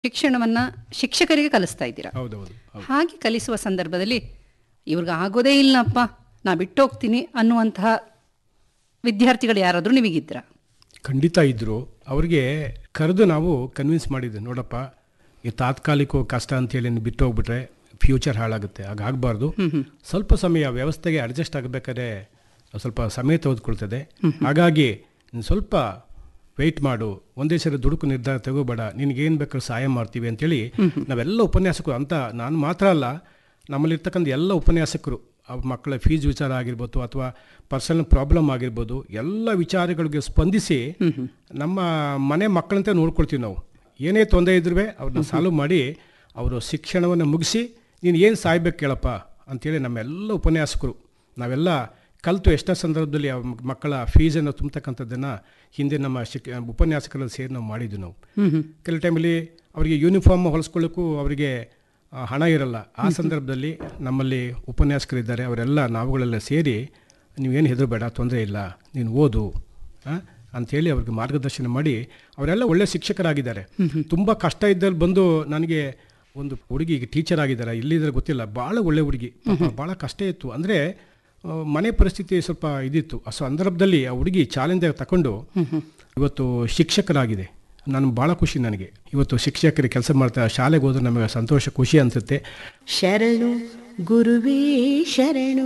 ಶಿಕ್ಷಣವನ್ನ ಶಿಕ್ಷಕರಿಗೆ ಕಲಿಸ್ತಾ ಇದ್ದೀರಾ ಹೌದೌದು ಹೌದು ಹಾಗೆ ಕಲಿಸುವ ಸಂದರ್ಭದಲ್ಲಿ ಇವ್ರಿಗೆ ಆಗೋದೇ ಇಲ್ಲಪ್ಪ ನಾ ಬಿಟ್ಟೋಗ್ತೀನಿ ಅನ್ನುವಂತಹ ವಿದ್ಯಾರ್ಥಿಗಳು ಯಾರಾದರೂ ನಿಮಗಿದ್ರ ಖಂಡಿತ ಇದ್ದರು ಅವ್ರಿಗೆ ಕರೆದು ನಾವು ಕನ್ವಿನ್ಸ್ ಮಾಡಿದ್ದೆ ನೋಡಪ್ಪ ಈ ತಾತ್ಕಾಲಿಕ ಕಷ್ಟ ಅಂತೇಳಿ ನೀನು ಬಿಟ್ಟು ಹೋಗ್ಬಿಟ್ರೆ ಫ್ಯೂಚರ್ ಹಾಳಾಗುತ್ತೆ ಹಾಗಾಗಬಾರ್ದು ಸ್ವಲ್ಪ ಸಮಯ ವ್ಯವಸ್ಥೆಗೆ ಅಡ್ಜಸ್ಟ್ ಆಗಬೇಕಾದ್ರೆ ಸ್ವಲ್ಪ ಸಮಯ ತೆಗೆದುಕೊಳ್ತದೆ ಹಾಗಾಗಿ ನೀನು ಸ್ವಲ್ಪ ವೆಯ್ಟ್ ಮಾಡು ಒಂದೇ ಸರಿ ದುಡುಕು ನಿರ್ಧಾರ ತಗೋಬೇಡ ನಿನಗೇನು ಬೇಕಾದ್ರೂ ಸಹಾಯ ಮಾಡ್ತೀವಿ ಅಂತೇಳಿ ನಾವೆಲ್ಲ ಉಪನ್ಯಾಸಕರು ಅಂತ ನಾನು ಮಾತ್ರ ಅಲ್ಲ ನಮ್ಮಲ್ಲಿರ್ತಕ್ಕಂಥ ಎಲ್ಲ ಉಪನ್ಯಾಸಕರು ಆ ಮಕ್ಕಳ ಫೀಸ್ ವಿಚಾರ ಆಗಿರ್ಬೋದು ಅಥವಾ ಪರ್ಸನಲ್ ಪ್ರಾಬ್ಲಮ್ ಆಗಿರ್ಬೋದು ಎಲ್ಲ ವಿಚಾರಗಳಿಗೆ ಸ್ಪಂದಿಸಿ ನಮ್ಮ ಮನೆ ಮಕ್ಕಳಂತೆ ನೋಡ್ಕೊಳ್ತೀವಿ ನಾವು ಏನೇ ತೊಂದರೆ ಇದ್ರೂ ಅವ್ರನ್ನ ಸಾಲ್ವ್ ಮಾಡಿ ಅವರು ಶಿಕ್ಷಣವನ್ನು ಮುಗಿಸಿ ನೀನು ಏನು ಸಾಯ್ಬೇಕು ಕೇಳಪ್ಪ ಅಂತೇಳಿ ನಮ್ಮೆಲ್ಲ ಉಪನ್ಯಾಸಕರು ನಾವೆಲ್ಲ ಕಲಿತು ಎಷ್ಟೋ ಸಂದರ್ಭದಲ್ಲಿ ಆ ಮಕ್ಕಳ ಫೀಸನ್ನು ತುಂಬತಕ್ಕಂಥದ್ದನ್ನು ಹಿಂದೆ ನಮ್ಮ ಶಿಕ್ ಉಪನ್ಯಾಸಕರಲ್ಲಿ ಸೇರಿ ನಾವು ಮಾಡಿದ್ವಿ ನಾವು ಕೆಲವು ಟೈಮಲ್ಲಿ ಅವರಿಗೆ ಯೂನಿಫಾರ್ಮ್ ಹೊಲಿಸ್ಕೊಳ್ಳೋಕ್ಕೂ ಅವರಿಗೆ ಆ, ಹಣ ಇರಲ್ಲ ಆ ಸಂದರ್ಭದಲ್ಲಿ ನಮ್ಮಲ್ಲಿ ಉಪನ್ಯಾಸಕರಿದ್ದಾರೆ ಅವರೆಲ್ಲ ನಾವುಗಳೆಲ್ಲ ಸೇರಿ ನೀವೇನು ಹೆದರಬೇಡ ತೊಂದರೆ ಇಲ್ಲ ನೀನು ಓದು ಆ, ಅಂಥೇಳಿ ಅವ್ರಿಗೆ ಮಾರ್ಗದರ್ಶನ ಮಾಡಿ ಅವರೆಲ್ಲ ಒಳ್ಳೆ ಶಿಕ್ಷಕರಾಗಿದ್ದಾರೆ ತುಂಬ ಕಷ್ಟ ಇದ್ದಲ್ಲಿ ಬಂದು ನನಗೆ ಒಂದು ಹುಡುಗಿ ಈಗ ಟೀಚರ್ ಆಗಿದ್ದಾರೆ ಇಲ್ಲಿದ್ರೆ ಗೊತ್ತಿಲ್ಲ ಭಾಳ ಒಳ್ಳೆ ಹುಡುಗಿ ಭಾಳ ಕಷ್ಟ ಇತ್ತು ಅಂದರೆ ಮನೆ ಪರಿಸ್ಥಿತಿ ಸ್ವಲ್ಪ ಇದಿತ್ತು ಆ ಸಂದರ್ಭದಲ್ಲಿ ಆ ಹುಡುಗಿ ಚಾಲೆಂಜ್ ತಗೊಂಡು ಇವತ್ತು ಶಿಕ್ಷಕರಾಗಿದೆ ನಾನು ಭಾಳ ಖುಷಿ ನನಗೆ ಇವತ್ತು ಶಿಕ್ಷಕರಿಗೆ ಕೆಲಸ ಮಾಡ್ತಾ ಶಾಲೆಗೆ ಹೋದ್ರೆ ನಮಗೆ ಸಂತೋಷ ಖುಷಿ ಅನಿಸುತ್ತೆ ಶರಣು ಗುರುವೇ ಶರಣು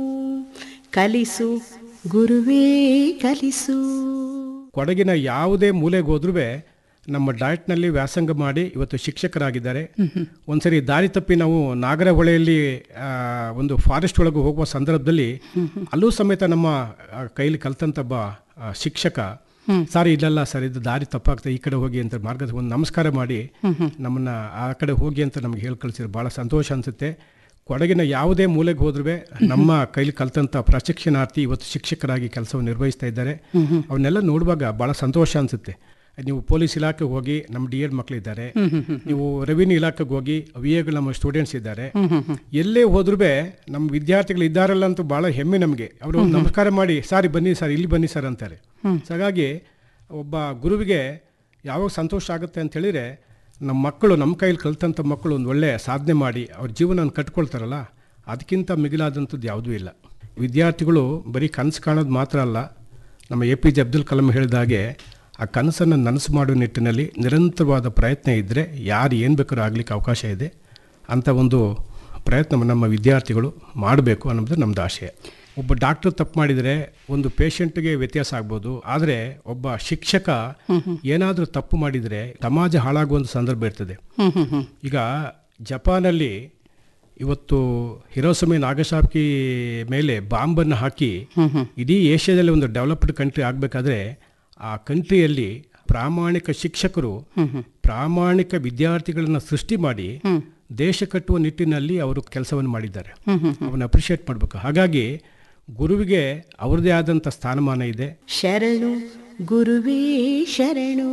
ಕಲಿಸು ಗುರುವೇ ಕಲಿಸು ಕೊಡಗಿನ ಯಾವುದೇ ಮೂಲೆಗೆ ಹೋದ್ರೂ ನಮ್ಮ ಡಯಟ್ನಲ್ಲಿ ವ್ಯಾಸಂಗ ಮಾಡಿ ಇವತ್ತು ಶಿಕ್ಷಕರಾಗಿದ್ದಾರೆ ಒಂದ್ಸರಿ ದಾರಿ ತಪ್ಪಿ ನಾವು ನಾಗರಹೊಳೆಯಲ್ಲಿ ಆ, ಒಂದು ಫಾರೆಸ್ಟ್ ಒಳಗೆ ಹೋಗುವ ಸಂದರ್ಭದಲ್ಲಿ ಅಲ್ಲೂ ಸಮೇತ ನಮ್ಮ ಆ, ಕೈಲಿ ಕಲ್ತಂತ ಒಬ್ಬ ಆ, ಶಿಕ್ಷಕ ಸರ್ ಇಲ್ಲಲ್ಲ ಸರ್ ಇದು ದಾರಿ ತಪ್ಪಾಗ್ತದೆ ಈ ಕಡೆ ಹೋಗಿ ಅಂತ ಮಾರ್ಗದ ಒಂದು ನಮಸ್ಕಾರ ಮಾಡಿ ನಮ್ಮನ್ನ ಆ ಕಡೆ ಹೋಗಿ ಅಂತ ನಮ್ಗೆ ಹೇಳಿ ಕಳಿಸಿದ್ರು ಭಾಳ ಸಂತೋಷ ಅನ್ಸುತ್ತೆ ಕೊಡಗಿನ ಯಾವುದೇ ಮೂಲೆಗೆ ಹೋದ್ರೂ ನಮ್ಮ ಕೈಲಿ ಕಲ್ತಂತ ಪ್ರಶಿಕ್ಷಣಾರ್ಥಿ ಇವತ್ತು ಶಿಕ್ಷಕರಾಗಿ ಕೆಲಸವನ್ನು ನಿರ್ವಹಿಸ್ತಾ ಇದ್ದಾರೆ ಅವನ್ನೆಲ್ಲ ನೋಡುವಾಗ ಭಾಳ ಸಂತೋಷ ಅನ್ಸುತ್ತೆ ನೀವು ಪೊಲೀಸ್ ಇಲಾಖೆಗೆ ಹೋಗಿ ನಮ್ಮ ಡಿ ಎಡ್ ಮಕ್ಕಳಿದ್ದಾರೆ ನೀವು ರೆವಿನ್ಯೂ ಇಲಾಖೆಗೆ ಹೋಗಿ ವಿ ಎಗಳು ನಮ್ಮ ಸ್ಟೂಡೆಂಟ್ಸ್ ಇದ್ದಾರೆ ಎಲ್ಲೇ ಹೋದ್ರೂ ನಮ್ಮ ವಿದ್ಯಾರ್ಥಿಗಳು ಇದ್ದಾರಲ್ಲ ಅಂತ ಭಾಳ ಹೆಮ್ಮೆ ನಮಗೆ ಅವರು ನಮಸ್ಕಾರ ಮಾಡಿ ಸಾರಿ ಬನ್ನಿ ಸರ್ ಇಲ್ಲಿ ಬನ್ನಿ ಸರ್ ಅಂತಾರೆ ಸೊ ಹಾಗಾಗಿ ಒಬ್ಬ ಗುರುವಿಗೆ ಯಾವಾಗ ಸಂತೋಷ ಆಗುತ್ತೆ ಅಂತ ಹೇಳಿದ್ರೆ ನಮ್ಮ ಮಕ್ಕಳು ನಮ್ಮ ಕೈಯಲ್ಲಿ ಕಲ್ತಂಥ ಮಕ್ಕಳು ಒಂದು ಒಳ್ಳೆಯ ಸಾಧನೆ ಮಾಡಿ ಅವ್ರ ಜೀವನ ಕಟ್ಕೊಳ್ತಾರಲ್ಲ ಅದಕ್ಕಿಂತ ಮಿಗಿಲಾದಂಥದ್ದು ಯಾವುದೂ ಇಲ್ಲ ವಿದ್ಯಾರ್ಥಿಗಳು ಬರೀ ಕನಸು ಕಾಣೋದು ಮಾತ್ರ ಅಲ್ಲ ನಮ್ಮ A P J Abdul Kalam ಹೇಳಿದ ಹಾಗೆ ಆ ಕನಸನ್ನು ನನಸು ಮಾಡುವ ನಿಟ್ಟಿನಲ್ಲಿ ನಿರಂತರವಾದ ಪ್ರಯತ್ನ ಇದ್ದರೆ ಯಾರು ಏನು ಬೇಕಾದ್ರೂ ಆಗಲಿಕ್ಕೆ ಅವಕಾಶ ಇದೆ ಅಂಥ ಒಂದು ಪ್ರಯತ್ನ ನಮ್ಮ ವಿದ್ಯಾರ್ಥಿಗಳು ಮಾಡಬೇಕು ಅನ್ನೋದು ನಮ್ಮದು ಆಶಯ ಒಬ್ಬ ಡಾಕ್ಟರ್ ತಪ್ಪು ಮಾಡಿದರೆ ಒಂದು ಪೇಷಂಟ್ಗೆ ವ್ಯತ್ಯಾಸ ಆಗ್ಬೋದು ಆದರೆ ಒಬ್ಬ ಶಿಕ್ಷಕ ಏನಾದರೂ ತಪ್ಪು ಮಾಡಿದರೆ ಸಮಾಜ ಹಾಳಾಗುವಂಥ ಸಂದರ್ಭ ಇರ್ತದೆ ಈಗ ಜಪಾನಲ್ಲಿ ಇವತ್ತು ಹಿರೋಸಮಿ ನಾಗಸಾಕಿ ಮೇಲೆ ಬಾಂಬನ್ನು ಹಾಕಿ ಇಡೀ ಏಷ್ಯಾದಲ್ಲಿ ಒಂದು ಡೆವಲಪ್ಡ್ ಕಂಟ್ರಿ ಆಗಬೇಕಾದ್ರೆ ಆ ಕಂಟ್ರಿಯಲ್ಲಿ ಪ್ರಾಮಾಣಿಕ ಶಿಕ್ಷಕರು ಪ್ರಾಮಾಣಿಕ ವಿದ್ಯಾರ್ಥಿಗಳನ್ನ ಸೃಷ್ಟಿ ಮಾಡಿ ದೇಶ ಕಟ್ಟುವ ನಿಟ್ಟಿನಲ್ಲಿ ಅವರು ಕೆಲಸವನ್ನು ಮಾಡಿದ್ದಾರೆ ಅವನ್ನ ಅಪ್ರಿಷಿಯೇಟ್ ಮಾಡಬೇಕು ಹಾಗಾಗಿ ಗುರುವಿಗೆ ಅವ್ರದ್ದೇ ಆದಂಥ ಸ್ಥಾನಮಾನ ಇದೆ ಶರಣು ಗುರುವೇ ಶರಣು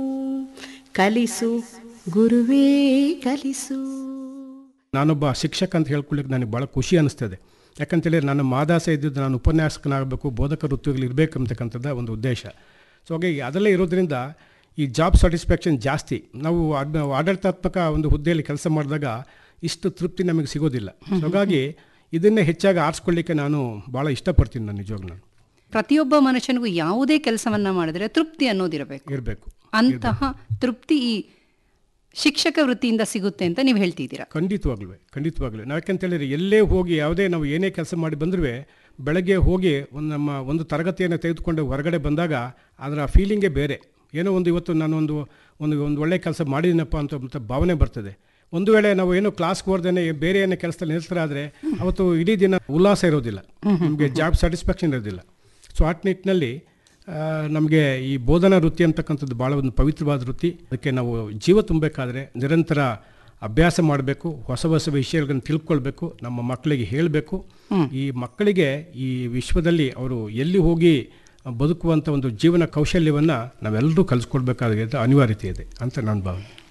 ಕಲಿಸು ಗುರುವೇ ಕಲಿಸು ನಾನೊಬ್ಬ ಶಿಕ್ಷಕ ಅಂತ ಹೇಳ್ಕೊಳ್ಳಿಕ್ಕೆ ನನಗೆ ಭಾಳ ಖುಷಿ ಅನಿಸ್ತದೆ ಯಾಕಂತೇಳಿ ನನ್ನ ಮಾದಾಸ ಇದ್ದಿದ್ದು ನಾನು ಉಪನ್ಯಾಸಕನಾಗಬೇಕು ಬೋಧಕ ವೃತ್ತಿಗಳು ಇರಬೇಕು ಅಂತಕ್ಕಂಥದ್ದು ಒಂದು ಉದ್ದೇಶ ಸೊ ಹಾಗಾಗಿ ಅದೆಲ್ಲ ಇರೋದ್ರಿಂದ ಈ ಜಾಬ್ ಸ್ಯಾಟಿಸ್ಫ್ಯಾಕ್ಷನ್ ಜಾಸ್ತಿ ನಾವು ಆಡ್- ಆಡಳಿತಾತ್ಮಕ ಒಂದು ಹುದ್ದೆಯಲ್ಲಿ ಕೆಲಸ ಮಾಡಿದಾಗ ಇಷ್ಟು ತೃಪ್ತಿ ನಮಗೆ ಸಿಗೋದಿಲ್ಲ ಸೊ ಹಾಗಾಗಿ ಇದನ್ನೇ ಹೆಚ್ಚಾಗಿ ಆರಿಸ್ಕೊಳ್ಳಿಕ್ಕೆ ನಾನು ಭಾಳ ಇಷ್ಟಪಡ್ತೀನಿ ನಾನು ನಿಜವಾಗ್ಲೂ ನಾನು ಪ್ರತಿಯೊಬ್ಬ ಮನುಷ್ಯನಿಗೂ ಯಾವುದೇ ಕೆಲಸವನ್ನ ಮಾಡಿದ್ರೆ ತೃಪ್ತಿ ಅನ್ನೋದಿರಬೇಕು ಇರಬೇಕು ಅಂತಹ ತೃಪ್ತಿ ಈ ಶಿಕ್ಷಕ ವೃತ್ತಿಯಿಂದ ಸಿಗುತ್ತೆ ಅಂತ ನೀವು ಹೇಳ್ತಿದ್ದೀರಾ ಖಂಡಿತವಾಗ್ಲೂ ಖಂಡಿತವಾಗ್ಲೂ ನಾವು ಯಾಕಂತೇಳಿದ್ರೆ ಎಲ್ಲೇ ಹೋಗಿ ಯಾವುದೇ ನಾವು ಏನೇ ಕೆಲಸ ಮಾಡಿ ಬಂದರೂ ಬೆಳಗ್ಗೆ ಹೋಗಿ ಒಂದು ನಮ್ಮ ಒಂದು ತರಗತಿಯನ್ನು ತೆಗೆದುಕೊಂಡು ಹೊರಗಡೆ ಬಂದಾಗ ಅದರ ಫೀಲಿಂಗೇ ಬೇರೆ ಏನೋ ಒಂದು ಇವತ್ತು ನಾನು ಒಂದು ಒಂದು ಒಂದು ಒಳ್ಳೆ ಕೆಲಸ ಮಾಡಿದ್ದೀನಪ್ಪ ಅಂತ ಅಂತ ಭಾವನೆ ಬರ್ತದೆ ಒಂದು ವೇಳೆ ನಾವು ಏನೋ ಕ್ಲಾಸ್ಗೆ ಹೋರ್ದೇನೆ ಬೇರೆ ಏನೋ ಕೆಲಸದಲ್ಲಿ ನಿಲ್ತರಾದರೆ ಅವತ್ತು ಇಡೀ ದಿನ ಉಲ್ಲಾಸ ಇರೋದಿಲ್ಲ ನಮಗೆ ಜಾಬ್ ಸ್ಯಾಟಿಸ್ಫ್ಯಾಕ್ಷನ್ ಇರೋದಿಲ್ಲ ಸೊ ಆ ನಿಟ್ಟಿನಲ್ಲಿ ನಮಗೆ ಈ ಬೋಧನಾ ವೃತ್ತಿ ಅಂತಕ್ಕಂಥದ್ದು ಭಾಳ ಒಂದು ಪವಿತ್ರವಾದ ವೃತ್ತಿ ಅದಕ್ಕೆ ನಾವು ಜೀವ ತುಂಬಬೇಕಾದ್ರೆ ನಿರಂತರ ಅಭ್ಯಾಸ ಮಾಡಬೇಕು ಹೊಸ ಹೊಸ ವಿಷಯಗಳನ್ನು ತಿಳ್ಕೊಳ್ಬೇಕು ನಮ್ಮ ಮಕ್ಕಳಿಗೆ ಹೇಳಬೇಕು ಈ ಮಕ್ಕಳಿಗೆ ಈ ವಿಶ್ವದಲ್ಲಿ ಅವರು ಎಲ್ಲಿ ಹೋಗಿ ಬದುಕುವಂಥ ಒಂದು ಜೀವನ ಕೌಶಲ್ಯವನ್ನು ನಾವೆಲ್ಲರೂ ಕಲಿಸ್ಕೊಳ್ಬೇಕಾದ ಅನಿವಾರ್ಯತೆ ಇದೆ ಅಂತ ನನ್ನ ಭಾವನೆ